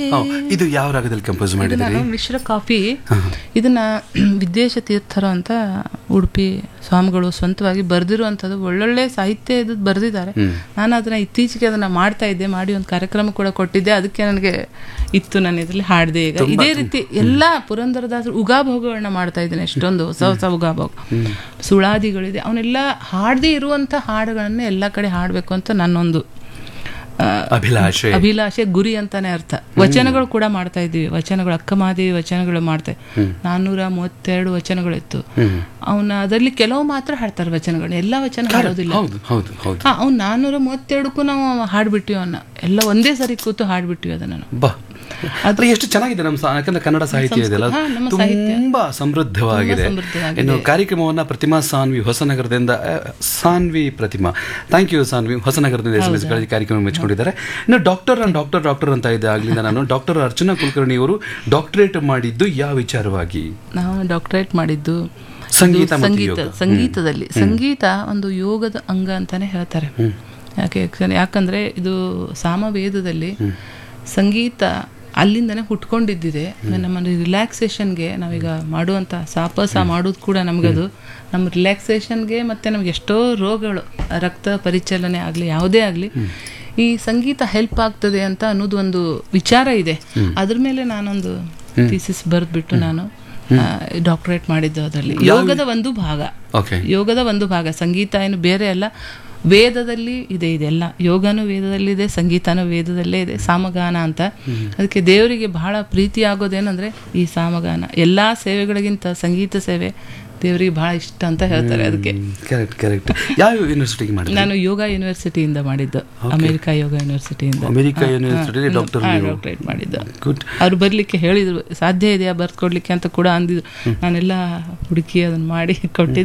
ಓ, ಇದು ಯಾವ ರಾಗದಲ್ಲಿ ಕಂಪೋಸ್ ಇದು ಮಾಡಿದ್ರಿ ನಾನು ಮಿಶ್ರ ಕಾಫಿ ಇದನ್ನ ವಿದೇಶ ತೀರ್ಥರು ಅಂತ ಉಡುಪಿ ಸ್ವಾಮಿಗಳು ಸ್ವಂತವಾಗಿ ಬರೆದಿರುವಂಥದ್ದು ಒಳ್ಳೊಳ್ಳೆ ಸಾಹಿತ್ಯ ಇದು ಬರೆದಿದ್ದಾರೆ ನಾನು ಅದನ್ನ ಇತ್ತೀಚೆಗೆ ಅದನ್ನ ಮಾಡ್ತಾ ಇದ್ದೆ ಮಾಡಿ ಒಂದು ಕಾರ್ಯಕ್ರಮ ಕೂಡ ಕೊಟ್ಟಿದ್ದೆ ಅದಕ್ಕೆ ನನಗೆ ಇತ್ತು ನಾನು ಇದರಲ್ಲಿ ಹಾಡಿದೆ ಈಗ ಇದೇ ರೀತಿ ಎಲ್ಲ ಪುರಂದರದಾಸರು ಉಗಾಭೋಗಗಳನ್ನ ಮಾಡ್ತಾ ಇದ್ದೇನೆ ಎಷ್ಟೊಂದು ಹೊಸ ಹೊಸ ಉಗಾಭೋಗ ಸುಳಾದಿಗಳಿದೆ ಅವನ್ನೆಲ್ಲ ಹಾಡದೇ ಇರುವಂಥ ಹಾಡುಗಳನ್ನ ಎಲ್ಲ ಕಡೆ ಹಾಡಬೇಕು ಅಂತ ನನ್ನೊಂದು ಆ, ಅಭಿಲಾಷೆ ಅಭಿಲಾಷೆ ಗುರಿ ಅಂತಾನೆ ಅರ್ಥ ವಚನಗಳು ಕೂಡ ಮಾಡ್ತಾ ಇದ್ದೀವಿ ವಚನಗಳು ಅಕ್ಕಮಾದೇವಿ ವಚನಗಳು ಮಾಡ್ತೆ ನಾನ್ನೂರ ಮೂವತ್ತೆರಡು ವಚನಗಳಿತ್ತು ಅವನ ಅದರಲ್ಲಿ ಕೆಲವು ಮಾತ್ರ ಹಾಡ್ತಾರೆ ವಚನಗಳು ಎಲ್ಲ ವಚನ ಹಾಡೋದಿಲ್ಲ ಹೌದು ಹೌದು ಹೌದು ಹಾ ಅವ್ನು ನಾನ್ನೂರ ಮೂವತ್ತೆರಡಕ್ಕೂ ನಾವು ಹಾಡ್ಬಿಟ್ಟಿವಿ ಅವನ್ನ ಎಲ್ಲ ಒಂದೇ ಸರಿ ಕೂತು ಹಾಡ್ಬಿಟ್ಟಿವಿ ಅದನ್ನ ನಾವು ಬಾ ಆದ್ರೆ ಎಷ್ಟು ಚೆನ್ನಾಗಿದೆ ನಮ್ಮ ಸಾ- ಯಾಕಂದ್ರೆ ಕನ್ನಡ ಸಾಹಿತ್ಯ ಇದೆಲ್ಲ ಹಾ, ನಮ್ಮ ತುಂಬಾ ಸಮೃದ್ಧವಾಗಿದೆ ಸಮೃದ್ಧವಾಗಿದೆ. ಇನ್ನು ಕಾರ್ಯಕ್ರಮವನ್ನ ಪ್ರತಿಮಾ ಸಾನ್ವಿ ಹೊಸನಗರದಿಂದ ಆ, ಸಾನ್ವಿ ಪ್ರತಿಮಾ ಥ್ಯಾಂಕ್ ಯು ಸಾನ್ವಿ ಹೊಸನಗರದಿಂದ ಎಸ್ ಎಂ ಎಸ್ ಕಾರ್ಯಕ್ರಮ ಮೆಚ್ಕೊಂಡಿದ್ದಾರೆ ಇನ್ನು ಡಾಕ್ಟರ್ ಅಂಡ್ ಡಾಕ್ಟರ್ ಡಾಕ್ಟರ್ ಅಂತ ಇದೆ ಆಗ್ಲಿಂದ ನಾನು ಡಾಕ್ಟರ್ ಅರ್ಚನಾ ಕುಲಕರ್ಣಿ ಅವರು ಡಾಕ್ಟರೇಟ್ ಮಾಡಿದ್ದು ಯಾವ ವಿಚಾರವಾಗಿ ನಾವು ಡಾಕ್ಟರೇಟ್ ಮಾಡಿದ್ದು ಸಂಗೀತ ಅದು ಮತ್ತು ಸಂಗೀತ ಯೋಗ. ಸಂಗೀತದಲ್ಲಿ ಸಂಗೀತ ಒಂದು ಯೋಗದ ಅಂಗ ಅಂತಾನೆ ಹೇಳ್ತಾರೆ ಯಾಕೆ ಯಾಕಂದ್ರೆ- ಯಾಕಂದ್ರೆ ಇದು ಸಾಮವೇದದಲ್ಲಿ ಸಂಗೀತ ಅಲ್ಲಿಂದನೇ ಹುಟ್ಕೊಂಡಿದ್ದಿದೆ ನಮ್ಮ ರಿಲ್ಯಾಕ್ಸೇಷನ್ಗೆ ನಾವೀಗ ಮಾಡುವಂಥ ಸಾಪಸ ಮಾಡೋದು ಕೂಡ ನಮಗದು ನಮ್ಮ ರಿಲ್ಯಾಕ್ಸೇಷನ್ಗೆ ಮತ್ತೆ ನಮ್ಗೆ ಎಷ್ಟೋ ರೋಗಗಳು ರಕ್ತ ಪರಿಚಲನೆ ಆಗಲಿ ಯಾವುದೇ ಆಗಲಿ ಈ ಸಂಗೀತ ಹೆಲ್ಪ್ ಆಗ್ತದೆ ಅಂತ ಅನ್ನೋದು ಒಂದು ವಿಚಾರ ಇದೆ ಅದ್ರ ಮೇಲೆ ನಾನೊಂದು ಥೀಸಿಸ್ ಬರೆದ್ಬಿಟ್ಟು ನಾನು ಡಾಕ್ಟರೇಟ್ ಮಾಡಿದ್ದು ಅದರಲ್ಲಿ ಯೋಗದ ಒಂದು ಭಾಗ ಓಕೆ ಯೋಗದ ಒಂದು ಭಾಗ ಸಂಗೀತ ಏನು ಬೇರೆ ಅಲ್ಲ ವೇದದಲ್ಲಿ ಇದೆ ಇದೆಲ್ಲ ಯೋಗನೂ ವೇದದಲ್ಲಿದೆ ಸಂಗೀತನೂ ವೇದದಲ್ಲೇ ಇದೆ ಸಾಮಗಾನ ಅಂತ ಅದಕ್ಕೆ ದೇವರಿಗೆ ಬಹಳ ಪ್ರೀತಿ ಆಗೋದೇನಂದ್ರೆ ಈ ಸಾಮಗಾನ ಎಲ್ಲಾ ಸೇವೆಗಳಿಗಿಂತ ಸಂಗೀತ ಸೇವೆ ದೇವರಿಗೆ ಬಹಳ ಇಷ್ಟ ಅಂತ ಹೇಳ್ತಾರೆ ಅದಕ್ಕೆ ಕರೆಕ್ಟ್ ಕರೆಕ್ಟ್ ಯಾವ ಯೂನಿವರ್ಸಿಟಿಗೆ ಮಾಡಿದ್ರಿ ನಾನು ಯೋಗ ಯೂನಿವರ್ಸಿಟಿಯಿಂದ ಮಾಡಿದ್ದು ಅಮೆರಿಕ ಯೋಗ ಯೂನಿವರ್ಸಿಟಿಯಿಂದ ಅಮೆರಿಕ ಯೂನಿವರ್ಸಿಟಿ ಡಾಕ್ಟರ್ ಡಾಕ್ಟರೇಟ್ ಮಾಡಿದ್ದು ಗುಡ್ ಅವ್ರು ಬರ್ಲಿಕ್ಕೆ ಹೇಳಿದ್ರು ಸಾಧ್ಯ ಇದೆಯಾ ಬರ್ಕೊಡ್ಲಿಕ್ಕೆ ಅಂತ ಕೂಡ ಅಂದಿದ್ರು ನಾನೆಲ್ಲ ಹುಡುಕಿ ಅದನ್ನ ಮಾಡಿ ಕೊಟ್ಟಿದ್ದೆ